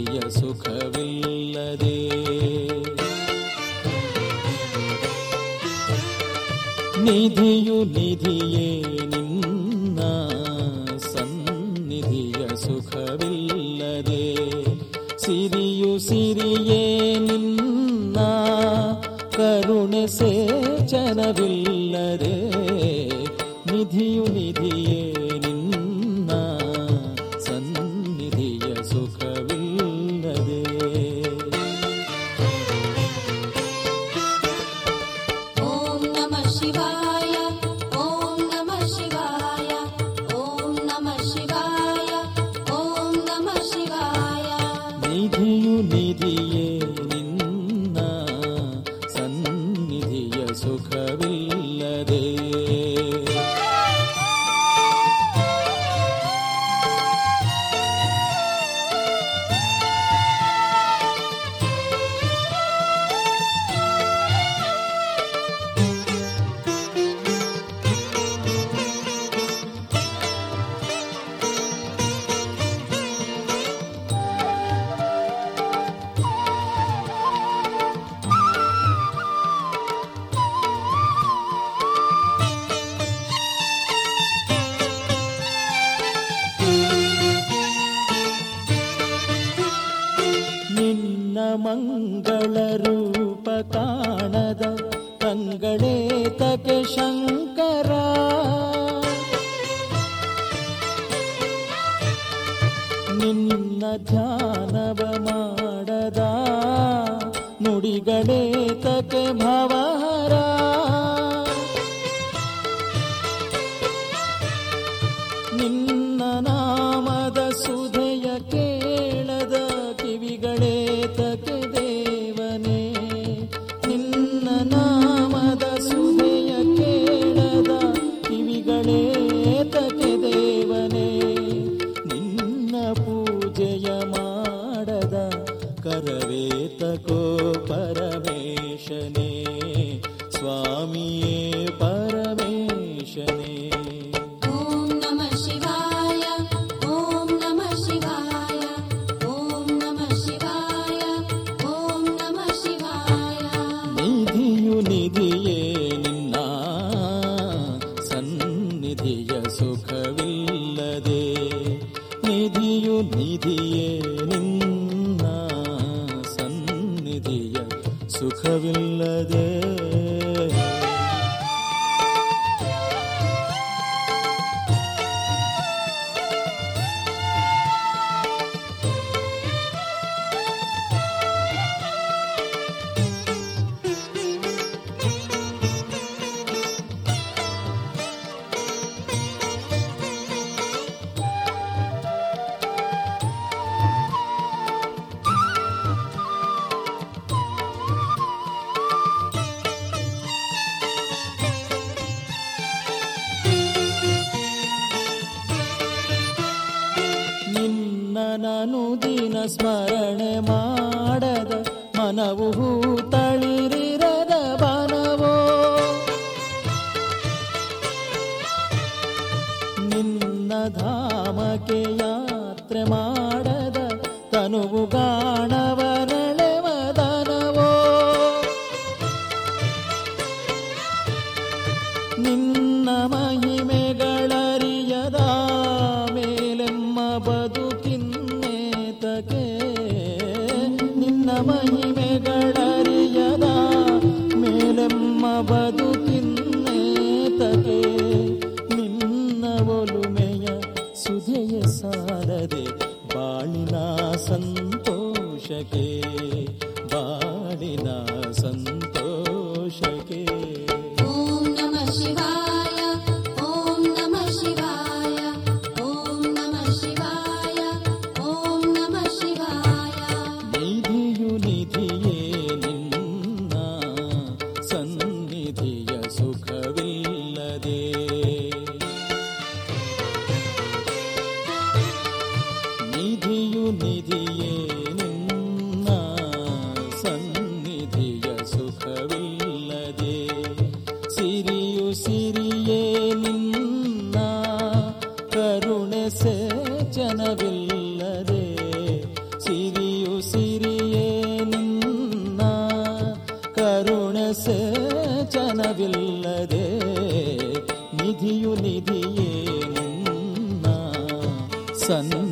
ಸನ್ನಿಧಿಯ ಸುಖವಿಲ್ಲದೆ ನಿಧಿಯು ನಿಧಿಯೇ ನಿನ್ನ ಸನ್ನಿಧಿಯ ಸುಖವಿಲ್ಲದೆ ಸಿರಿಯು ಸಿರಿಯೇ ನಿನ್ನ ಕರುಣೆ ಸೇಚನವಿಲ್ಲದೆ ನಿಧಿಯು ನಿಧಿಯೇ ನಿನ್ನ ಸನ್ನಿಧಿಯ ಸುಖವಿಲ್ಲದೆ ॐ नमः शिवाय ॐ नमः शिवाय ॐ नमः शिवाय ॐ नमः शिवाय ನಿಧಿಯು ನಿಧಿಯೇ ನಿನ್ನ ಸನ್ನಿಧಿಯ ಸುಖವಿಲ್ಲದೆ ನಿನ್ನ ಮಂಗಳ ರೂಪ ಕಾಣದ ಕಂಗಳೇ ತಕೆ ಶಂಕರ ನಿನ್ನ ಧ್ಯಾನವ ಮಾಡದ ನುಡಿಗಳೇ ತಕೆ ಭವಹರ ನಿನ್ನ ನಾಮದ ಸುಧೆಯ ಕೇಳದ ಕಿವಿಗಳೇ ತಕೆ ದೇವನೇ ನಿನ್ನ ನಾಮದ ಸುಧೆಯ ಕೇಳದ ಕಿವಿಗಳೇ ತಕೆ ದೇವನೇ ನಿನ್ನ ಪೂಜೆಯ ಮಾಡದ ಕರವೇ ತಕೋ ಪರಮೇಶನೇ ಸ್ವಾಮಿಯೇ ಪರಮೇಶನೇ ॐ नमः शिवाय ॐ नमः शिवाय ॐ नमः शिवाय ॐ नमः शिवाय ನಿಧಿಯು ನಿಧಿಯೇ ನಿನ್ನ ಸನ್ನಿಧಿಯ ಸುಖವಿಲ್ಲದೆ ನಿಧಿಯು ನಿಧಿಯೇ ನಿನ್ನ ಸನ್ನಿಧಿಯ ಸುಖವಿಲ್ಲದೆ ನಿನ್ನ ನಾನು ದಿನ ಸ್ಮರಣೆ ಮಾಡದ ಮನವು ತಳಿರಿರದ ಬನವೋ ನಿನ್ನ ಧಾಮಕ್ಕೆ ಯಾತ್ರೆ ಮಾಡದ ತನುವು ಗಾಣವರಳೆವದನವೋ ನಿನ್ನ ಮಹಿಮೆಗಳರಿಯದ ಮೇಲೆಮ್ಮ ಬದುಕಿನ್ನೇತಕೆ ನಿನ್ನ ಮಹಿಮೆಗಳರಿಯದ ಮೇಲೆಮ್ಮ ಬದುಕಿನ್ನೇತಕೆ ನಿನ್ನ ಒಲುಮೆಯ ಸುಧೆಯ ಸಾರದೆ ಬಾಳಿನ ಸಂತೋಷಕ್ಕೆ ಬಾಳಿನ ಸಂತೋಷಕ್ಕೆ ॐ नमः शिवाय ॐ नमः शिवाय ॐ नमः शिवाय ॐ नमः शिवाय ನಿಧಿಯು ನಿಧಿಯೇ ನಿನ್ನ ಸನ್ನಿಧಿಯ ಸುಖವಿಲ್ಲದೆ ನಿಧಿಯು ನಿಧಿಯೇ ನಿನ್ನ ಸನ್ನಿಧಿಯ ಸುಖ ಸಿರಿಯೇ ನಿನ್ನ ಕರುಣೆ ಸೇಚನವಿಲ್ಲದೆ ನಿಧಿಯು ನಿಧಿಯೇ ನಿನ್ನ ಸನ್ನ